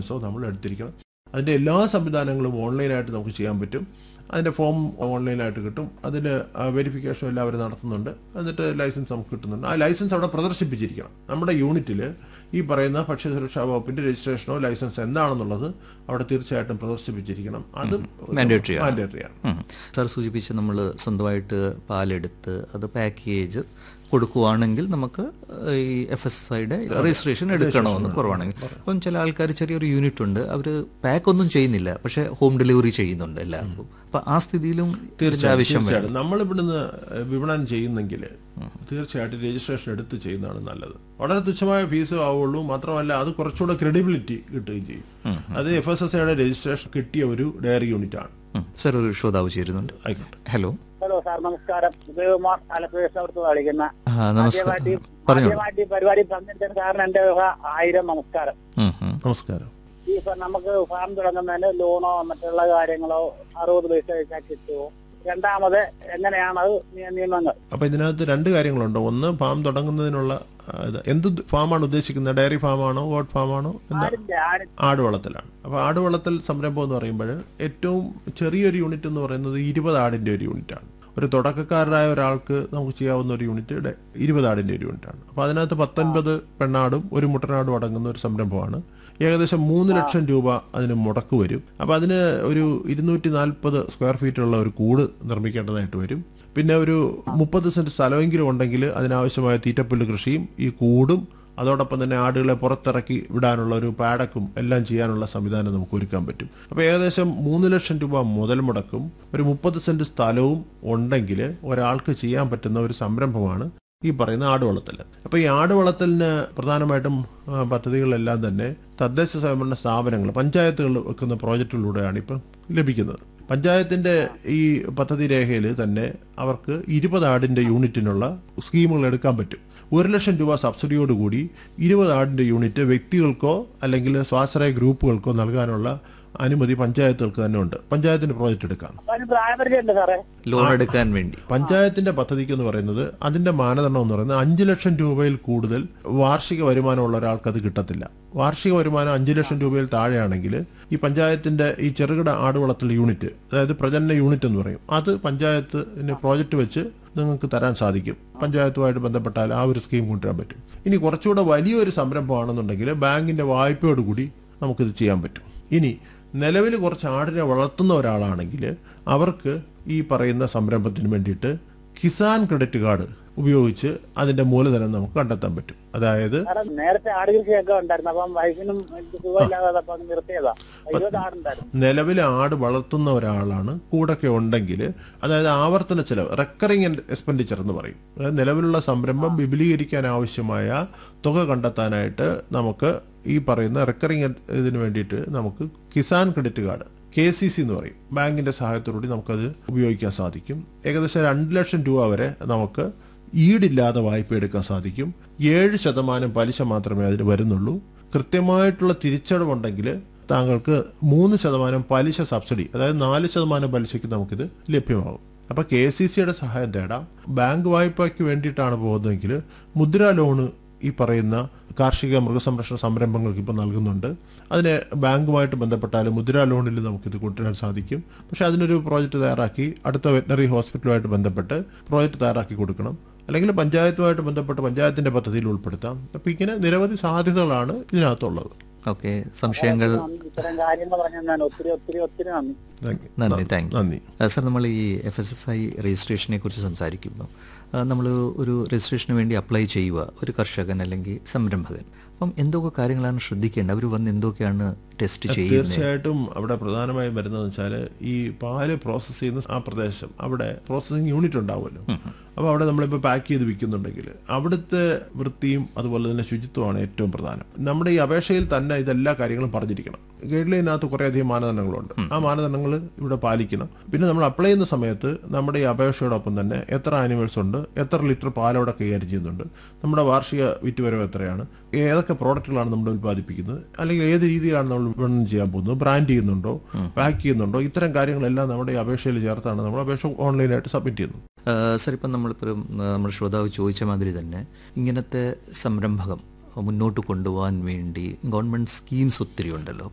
ലൈസൻസോ നമ്മൾ എടുത്തിരിക്കണം അതിൻ്റെ എല്ലാ സംവിധാനങ്ങളും ഓൺലൈനായിട്ട് നമുക്ക് ചെയ്യാൻ പറ്റും അതിൻ്റെ ഫോം ഓൺലൈനായിട്ട് കിട്ടും അതിന് വെരിഫിക്കേഷൻ എല്ലാം അവർ നടത്തുന്നുണ്ട് എന്നിട്ട് ലൈസൻസ് നമുക്ക് കിട്ടുന്നുണ്ട് ആ ലൈസൻസ് അവിടെ പ്രദർശിപ്പിച്ചിരിക്കണം നമ്മുടെ യൂണിറ്റിൽ ഈ പറയുന്ന ഭക്ഷ്യസുരക്ഷാ വകുപ്പിന്റെ രജിസ്ട്രേഷനോ ലൈസൻസ് എന്താണെന്നുള്ളത് അവിടെ തീർച്ചയായിട്ടും പ്രദർശിപ്പിച്ചിരിക്കണം അത് Mandatory ആണ്. മാൻഡേറ്ററി ആണ് ഉം. സാർ സൂചിപ്പിച്ച് നമ്മൾ സ്വന്തമായിട്ട് പാലെടുത്ത് അത് പാക്കേജ് കൊടുക്കുവാണെങ്കിൽ നമുക്ക് ഈ എഫ് എസ് എസ് ഐയുടെ രജിസ്ട്രേഷൻ എടുക്കണമെന്ന് കുറവാണെങ്കിൽ അപ്പം ചില ആൾക്കാർ ചെറിയൊരു യൂണിറ്റ് ഉണ്ട് അവർ പാക്ക് ഒന്നും ചെയ്യുന്നില്ല പക്ഷേ ഹോം ഡെലിവറി ചെയ്യുന്നുണ്ട് എല്ലാവർക്കും അപ്പം ആ സ്ഥിതിയിലും ഇതിന്റെ ആവശ്യം വേണം തീർച്ചയായിട്ടും നമ്മൾ ഇവിടുന്ന് വിപണനം ചെയ്യുന്നെങ്കിൽ തീർച്ചയായിട്ടും രജിസ്ട്രേഷൻ എടുത്ത് ചെയ്യുന്നതാണ് നല്ലത് വളരെ തുച്ഛമായ ഫീസ് ആവുള്ളൂ മാത്രമല്ല അത് കുറച്ചുകൂടെ ക്രെഡിബിലിറ്റി കിട്ടുകയും ചെയ്യും അത് എഫ് എസ് എസ് ഐയുടെ രജിസ്ട്രേഷൻ കിട്ടിയ ഒരു ഡയറി യൂണിറ്റ് ആണ് ഉം. സാർ ഒരു ശ്രോതാവ് ചേരുന്നുണ്ട് ആയിക്കോട്ടെ ഹലോ ഹലോ സാർ നമസ്കാരം ഉദയകുമാർ ആലപ്പുഴത്ത് കളിക്കുന്ന ആ, നമസ്കാരം ആദ്യമായിട്ട് പറഞ്ഞോളൂ ആദ്യമായിട്ട് ഈ പരിപാടി പങ്കെടുത്തതിന് കാരണം എന്റെ വക ആയിരം നമസ്കാരം ഉം, ഉം. നമസ്കാരം ഈ ഇപ്പൊ നമുക്ക് ഫാം തുടങ്ങുന്നതിന് ലോണോ മറ്റുള്ള കാര്യങ്ങളോ അറുപത് പൈസ വെച്ചാൽ കിട്ടുമോ രണ്ടാമത് എങ്ങനെയാണ് അത് നിയ- നിയമങ്ങൾ അപ്പൊ ഇതിനകത്ത് രണ്ട് കാര്യങ്ങളുണ്ട് ഒന്ന് ഫാം തുടങ്ങുന്നതിനുള്ള ആ, ഇത് എന്ത് ഫാമാണ് ഉദ്ദേശിക്കുന്നത് ഡയറി ഫാമാണോ ഗോഡ് ഫാമാണോ എന്താ ആടിന്റെ ആടി ആട് വളർത്തലാണ് അപ്പോൾ ആട് വളർത്തൽ സംരംഭം എന്ന് പറയുമ്പോൾ ഏറ്റവും ചെറിയൊരു യൂണിറ്റ് എന്ന് പറയുന്നത് ഇരുപത് ആടിന്റെ ഒരു യൂണിറ്റാണ് ഒരു തുടക്കക്കാരനായ ഒരാൾക്ക് നമുക്ക് ചെയ്യാവുന്ന ഒരു യൂണിറ്റ് ഡെ- ഇരുപത് ആടിന്റെ ഒരു യൂണിറ്റാണ് അപ്പോൾ അതിനകത്ത് പത്തൊൻപത് പെണ്ണാടും ഒരു മുട്ടനാടും അടങ്ങുന്ന ഒരു സംരംഭമാണ് ഏകദേശം മൂന്ന് ലക്ഷം രൂപ അതിന് മുടക്ക് വരും അപ്പോൾ അതിന് ഒരു ഇരുന്നൂറ്റി നാൽപ്പത് സ്ക്വയർ ഫീറ്റുള്ള ഒരു കൂട് നിർമ്മിക്കേണ്ടതായിട്ട് വരും പിന്നെ ഒരു മുപ്പത് സെന്റ് സ്ഥലമെങ്കിലും ഉണ്ടെങ്കിൽ അതിനാവശ്യമായ തീറ്റപ്പുല്ല് കൃഷിയും ഈ കൂടും അതോടൊപ്പം തന്നെ ആടുകളെ പുറത്തിറക്കി വിടാനുള്ള ഒരു പാടക്കും എല്ലാം ചെയ്യാനുള്ള സംവിധാനം നമുക്ക് ഒരുക്കാൻ പറ്റും അപ്പോൾ ഏകദേശം മൂന്ന് ലക്ഷം രൂപ മുതൽ മുടക്കും ഒരു മുപ്പത് സെന്റ് സ്ഥലവും ഉണ്ടെങ്കിൽ ഒരാൾക്ക് ചെയ്യാൻ പറ്റുന്ന ഒരു സംരംഭമാണ് ഈ പറയുന്ന ആട് വളർത്തൽ അപ്പോൾ ഈ ആട് വളർത്തലിന് പ്രധാനമായിട്ടും ആ, പദ്ധതികളെല്ലാം തന്നെ തദ്ദേശ സ്വയംഭരണ സ്ഥാപനങ്ങൾ പഞ്ചായത്തുകൾ വെക്കുന്ന പ്രോജക്റ്റുകളിലൂടെയാണ് ഇപ്പം ലഭിക്കുന്നത് പഞ്ചായത്തിന്റെ ഈ പദ്ധതി രേഖയിൽ തന്നെ അവർക്ക് ഇരുപത് ആടിന്റെ യൂണിറ്റിനുള്ള സ്കീമുകൾ എടുക്കാൻ പറ്റും ഒരു ലക്ഷം രൂപ സബ്സിഡിയോടുകൂടി ഇരുപത് ആടിന്റെ യൂണിറ്റ് വ്യക്തികൾക്കോ അല്ലെങ്കിൽ സ്വാശ്രയ ഗ്രൂപ്പുകൾക്കോ നൽകാനുള്ള അനുമതി പഞ്ചായത്തുകൾക്ക് തന്നെ ഉണ്ട് പഞ്ചായത്തിന് പ്രോജക്റ്റ് എടുക്കാം അപ്പൊ അതിന് പ്രായപരിധി ഉണ്ട് സാറേ ലോൺ എടുക്കാൻ വേണ്ടി പഞ്ചായത്തിന്റെ പദ്ധതിക്ക് എന്ന് പറയുന്നത് അതിന്റെ മാനദണ്ഡം എന്ന് പറയുന്നത് അഞ്ച് ലക്ഷം രൂപയിൽ കൂടുതൽ വാർഷിക വരുമാനമുള്ള ഒരാൾക്ക് അത് കിട്ടത്തില്ല വാർഷിക വരുമാനം അഞ്ച് ലക്ഷം രൂപയിൽ താഴെയാണെങ്കിൽ ഈ പഞ്ചായത്തിന്റെ ഈ ചെറുകിട ആടുവളർത്തൽ യൂണിറ്റ് അതായത് പ്രജനന യൂണിറ്റ് എന്ന് പറയും അത് പഞ്ചായത്തിന് പ്രോജക്റ്റ് വെച്ച് നിങ്ങൾക്ക് തരാൻ സാധിക്കും പഞ്ചായത്തുമായിട്ട് ബന്ധപ്പെട്ടാൽ ആ ഒരു സ്കീം കൊണ്ടുവരാൻ പറ്റും ഇനി കുറച്ചുകൂടെ വലിയൊരു സംരംഭമാണെന്നുണ്ടെങ്കിൽ ബാങ്കിന്റെ വായ്പയോടുകൂടി നമുക്കിത് ചെയ്യാൻ പറ്റും ഇനി നിലവിൽ കുറച്ച് ആടിനെ വളർത്തുന്ന ഒരാളാണെങ്കിൽ അവർക്ക് ഈ പറയുന്ന സംരംഭത്തിന് വേണ്ടിയിട്ട് കിസാൻ ക്രെഡിറ്റ് കാർഡ് ഉപയോഗിച്ച് അതിന്റെ മൂലധനം നമുക്ക് കണ്ടെത്താൻ പറ്റും അതായത് സാറേ നേരത്തെ ആട് കൃഷിയൊക്കെ ഉണ്ടായിരുന്നു അപ്പം വൈഫിനും എനിക്ക് സുഖമില്ലാതെ അപ്പൊ അങ്ങ് നിർത്തിയതാ ഇരുപത് ആടുണ്ടായിരുന്നു നിലവിൽ ആട് വളർത്തുന്ന ഒരാളാണ് കൂടൊക്കെ ഉണ്ടെങ്കിൽ അതായത് ആവർത്തന ചെലവ് റെക്കറിങ് എക്സ്പെൻഡിച്ചർ എന്ന് പറയും അതായത് നിലവിലുള്ള സംരംഭം വിപുലീകരിക്കാൻ ആവശ്യമായ തുക കണ്ടെത്താനായിട്ട് നമുക്ക് ഈ പറയുന്ന റെക്കറിങ് ഇതിന് വേണ്ടിയിട്ട് നമുക്ക് Kisan credit card K C C എന്ന് പറയും ബാങ്കിന്റെ സഹായത്തോടുകൂടി നമുക്കത് ഉപയോഗിക്കാൻ സാധിക്കും ഏകദേശം രണ്ട് ലക്ഷം രൂപ വരെ നമുക്ക് ഈടില്ലാതെ വായ്പ എടുക്കാൻ സാധിക്കും ഏഴ് ശതമാനം പലിശ മാത്രമേ അതിന് വരുന്നുള്ളൂ കൃത്യമായിട്ടുള്ള തിരിച്ചടവുണ്ടെങ്കിൽ താങ്കൾക്ക് മൂന്ന് ശതമാനം പലിശ സബ്സിഡി അതായത് നാല് ശതമാനം പലിശയ്ക്ക് നമുക്കിത് ലഭ്യമാകും അപ്പൊ കെ സി സിയുടെ സഹായം തേടാം ബാങ്ക് വായ്പയ്ക്ക് വേണ്ടിയിട്ടാണ് പോകുന്നതെങ്കിൽ മുദ്രാ ലോണ് ഈ പറയുന്ന കാർഷിക മൃഗസംരക്ഷണ സംരംഭങ്ങൾക്ക് ഇപ്പോൾ നൽകുന്നുണ്ട് അതിന് ബാങ്കുമായിട്ട് ബന്ധപ്പെട്ടാൽ മുദ്രാ ലോണിൽ നമുക്കിത് കൊണ്ടുവരാൻ സാധിക്കും പക്ഷെ അതിനൊരു പ്രോജക്റ്റ് തയ്യാറാക്കി അടുത്ത വെറ്റനറി ഹോസ്പിറ്റലുമായിട്ട് ബന്ധപ്പെട്ട് പ്രോജക്റ്റ് തയ്യാറാക്കി കൊടുക്കണം അല്ലെങ്കിൽ പഞ്ചായത്തുമായിട്ട് ബന്ധപ്പെട്ട് പഞ്ചായത്തിന്റെ പദ്ധതിയിൽ ഉൾപ്പെടുത്താം അപ്പം ഇങ്ങനെ നിരവധി സാധ്യതകളാണ് ഇതിനകത്തുള്ളത് ഓക്കെ സംശയങ്ങൾ ഇത്തരം കാര്യങ്ങൾ പറഞ്ഞാൽ ഞാൻ ഒത്തിരി ഒത്തിരി ഒത്തിരി നന്ദി Thank you. നന്ദി താങ്ക് യു നന്ദി സാർ നമ്മൾ ഈ എഫ് എസ് എസ് ഐ രജിസ്ട്രേഷനെ കുറിച്ച് സംസാരിക്കുമ്പോൾ നമ്മൾ ഒരു രജിസ്ട്രേഷന് വേണ്ടി അപ്ലൈ ചെയ്യുക ഒരു കർഷകൻ അല്ലെങ്കിൽ സംരംഭകൻ അപ്പം എന്തൊക്കെ കാര്യങ്ങളാണ് ശ്രദ്ധിക്കേണ്ടത് അവർ വന്ന് എന്തൊക്കെയാണ് ടെസ്റ്റ് ചെയ്യുന്നത് തീർച്ചയായിട്ടും അവിടെ പ്രധാനമായും വരുന്നതെന്ന് വെച്ചാൽ ഈ പാല് പ്രോസസ്സ് ചെയ്യുന്ന ആ പ്രദേശം അവിടെ പ്രോസസ്സിംഗ് യൂണിറ്റ് ഉണ്ടാവുമല്ലോ അപ്പോൾ അവിടെ നമ്മളിപ്പോൾ പാക്ക് ചെയ്ത് വിൽക്കുന്നുണ്ടെങ്കിൽ അവിടുത്തെ വൃത്തിയും അതുപോലെ തന്നെ ശുചിത്വമാണ് ഏറ്റവും പ്രധാനം നമ്മുടെ ഈ അപേക്ഷയിൽ തന്നെ ഇതെല്ലാ കാര്യങ്ങളും പറഞ്ഞിരിക്കണം ഗൈഡ് ലൈനകത്ത് കുറേയധികം മാനദണ്ഡങ്ങളുണ്ട് ആ മാനദണ്ഡങ്ങൾ ഇവിടെ പാലിക്കണം പിന്നെ നമ്മൾ അപ്ലൈ ചെയ്യുന്ന സമയത്ത് നമ്മുടെ ഈ അപേക്ഷയോടൊപ്പം തന്നെ എത്ര ആനിമൽസ് ഉണ്ട് എത്ര ലിറ്റർ പാലവിടെ കൈകാര്യം ചെയ്യുന്നുണ്ട് നമ്മുടെ വാർഷിക വിറ്റുവരവ് എത്രയാണ് ഏതൊക്കെ പ്രോഡക്റ്റുകളാണ് നമ്മൾ ഉൽപ്പാദിപ്പിക്കുന്നത് അല്ലെങ്കിൽ ഏത് രീതിയിലാണ് നമ്മൾ വിപണനം ചെയ്യാൻ പോകുന്നത് ബ്രാൻഡ് ചെയ്യുന്നുണ്ടോ പാക്ക് ചെയ്യുന്നുണ്ടോ ഇത്തരം കാര്യങ്ങളെല്ലാം നമ്മുടെ ഈ അപേക്ഷയിൽ ചേർത്താണ് നമ്മൾ അപേക്ഷ ഓൺലൈനായിട്ട് സബ്മിറ്റ് ചെയ്യുന്നത് സാർ ഇപ്പം നമ്മളിപ്പോൾ നമ്മുടെ ശ്രോതാവ് ചോദിച്ച മാതിരി തന്നെ ഇങ്ങനത്തെ സംരംഭകം മുന്നോട്ട് കൊണ്ടുപോകാൻ വേണ്ടി ഗവൺമെൻറ് സ്കീംസ് ഒത്തിരി ഉണ്ടല്ലോ